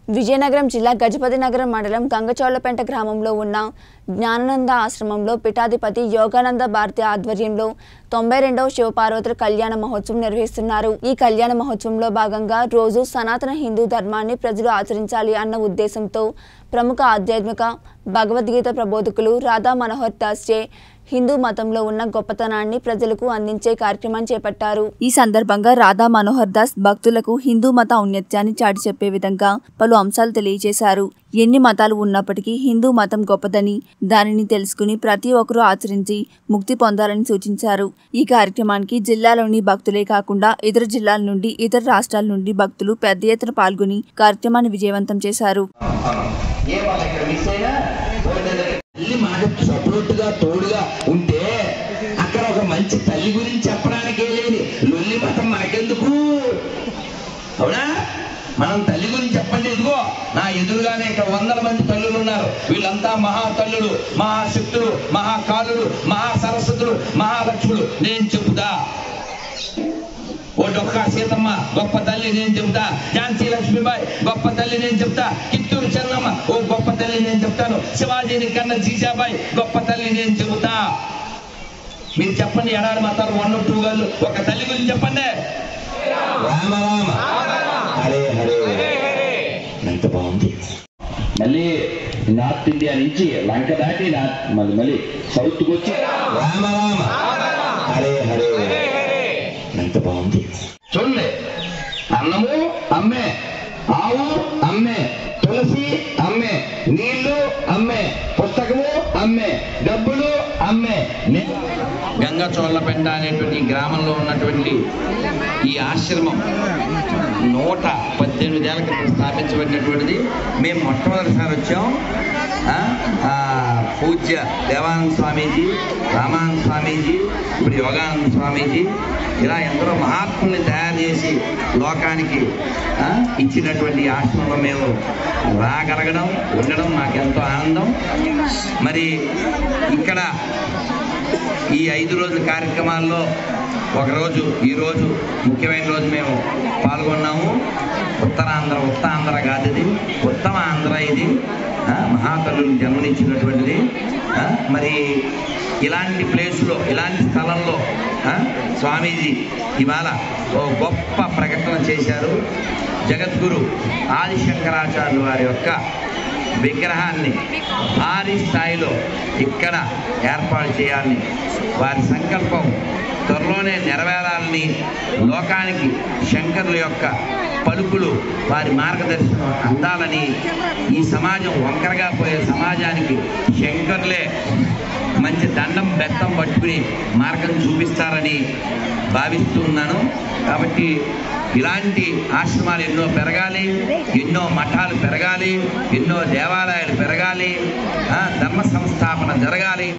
విజయనగరం జిల్లా గజపతి నగరం మండలం గంగచోళ్లపేంట గ్రామంలో ఉన్న జ్ఞానానంద ఆశ్రమంలో పీఠాధిపతి యోగానంద భారతి ఆధ్వర్యంలో తొంభై రెండవ శివపార్వతుల కళ్యాణ మహోత్సవం నిర్వహిస్తున్నారు ఈ కళ్యాణ మహోత్సవంలో భాగంగా రోజు సనాతన హిందూ ధర్మాన్ని ప్రజలు ఆచరించాలి అన్న ఉద్దేశంతో ప్రముఖ ఆధ్యాత్మిక భగవద్గీత ప్రబోధకులు రాధా మనోహర్ దాస్చే హిందూ మతంలో ఉన్న గొప్పతనాన్ని ప్రజలకు అందించే కార్యక్రమాన్ని చేపట్టారు ఈ సందర్భంగా రాధా మనోహర్ దాస్ భక్తులకు హిందూ మత ఔన్నత్యాన్ని చాటి చెప్పే విధంగా పలు అంశాలు తెలియజేశారు ఎన్ని మతాలు ఉన్నప్పటికీ హిందూ మతం గొప్పదని దానిని తెలుసుకుని ప్రతి ఒక్కరూ ఆచరించి ముక్తి పొందాలని సూచించారు ఈ కార్యక్రమానికి జిల్లాలోని భక్తులే కాకుండా ఇతర జిల్లాల నుండి ఇతర రాష్ట్రాల నుండి భక్తులు పెద్ద ఎత్తున పాల్గొని కార్యక్రమాన్ని విజయవంతం చేశారు ఏ వాళ్ళ ఇక్కడ మిస్ అయినా తల్లి మాట సపోర్టుగా తోడుగా ఉంటే అక్కడ ఒక మంచి తల్లి గురించి చెప్పడానికే లేని లొల్లి మతం మనకెందుకు అవునా మనం తల్లి గురించి చెప్పండి ఇదిగో నా ఎదురుగానే ఇక్కడ వందల మంది తల్లులు ఉన్నారు వీళ్ళంతా మహా తల్లులు మహాశక్తులు మహాకాలులు మహా సరస్వతులు మహాలక్ష్ములు నేను చెబుతా ఓ డొక్కా సీతమ్మ గొప్ప తల్లి నేను చెబుతా ఝాన్సీ లక్ష్మీబాయి గొప్ప తల్లి నేను చెప్తా కిత్తూరు చెన్నమ్మ ఓ గొప్ప తల్లి నేను చెప్తాను శివాజీని కన్న జీజాబాయి గొప్ప తల్లి నేను చెబుతా మీరు చెప్పండి ఎడారి మతాలు వన్ టూ వాళ్ళు ఒక తల్లి గురించి చెప్పండి రామ రామ హరే హరే ఎంత బాగుంది మళ్ళీ నార్త్ ఇండియా నుంచి లంక దాటి నార్త్ మళ్ళీ మళ్ళీ సౌత్కి వచ్చి రామ రామ హరే హరే ఎంత బాగుంది చూడండి అన్నము అమ్మే ఆవు అమ్మే తులసి అమ్మే నీళ్లు అమ్మే పుస్తకము అమ్మే డబ్బులు అమ్మే గంగా చోళ్ళపెండ అనేటువంటి ఈ గ్రామంలో ఉన్నటువంటి ఈ ఆశ్రమం నూట పద్దెనిమిది ఏళ్ళ క్రితం స్థాపించబడినటువంటిది మేము మొట్టమొదటిసారి వచ్చాం ఆ, ఆ, పూజ్య దేవానంద స్వామీజీ రామానంద స్వామీజీ ఇప్పుడు యోగానంద స్వామీజీ ఇలా ఎందరో మహాత్ముల్ని తయారు చేసి లోకానికి ఆ, ఇచ్చినటువంటి ఈ ఆశ్రమంలో మేము రాగలగడం ఉండడం మాకెంతో ఆనందం మరి ఇక్కడ ఈ ఐదు రోజుల కార్యక్రమాల్లో ఒకరోజు ఈరోజు ముఖ్యమైన రోజు మేము పాల్గొన్నాము ఉత్తరాంధ్ర ఉత్తాంధ్ర కాదు ఇది ఉత్తమ ఆంధ్ర ఇది ఆ, మహాతల్లులు జన్మనిచ్చినటువంటిది ఆ, మరి ఇలాంటి ప్లేస్లో ఇలాంటి స్థలంలో ఆ, స్వామీజీ ఇవాళ ఓ గొప్ప ప్రకటన చేశారు జగద్గురు ఆదిశంకరాచార్యులు వారి యొక్క విగ్రహాన్ని భారీ స్థాయిలో ఇక్కడ ఏర్పాటు చేయాలని వారి సంకల్పం త్వరలోనే నెరవేరాలని లోకానికి శంకరుల యొక్క పలుకులు వారి మార్గదర్శనం అందాలని ఈ సమాజం వంకరగా పోయే సమాజానికి శంకరులే మంచి దండం బెత్తం పట్టుకుని మార్గం చూపిస్తారని భావిస్తూ ఉన్నాను కాబట్టి ఇలాంటి ఆశ్రమాలు ఎన్నో పెరగాలి ఎన్నో మఠాలు పెరగాలి ఎన్నో దేవాలయాలు పెరగాలి ఆ, ధర్మ సంస్థాపన జరగాలి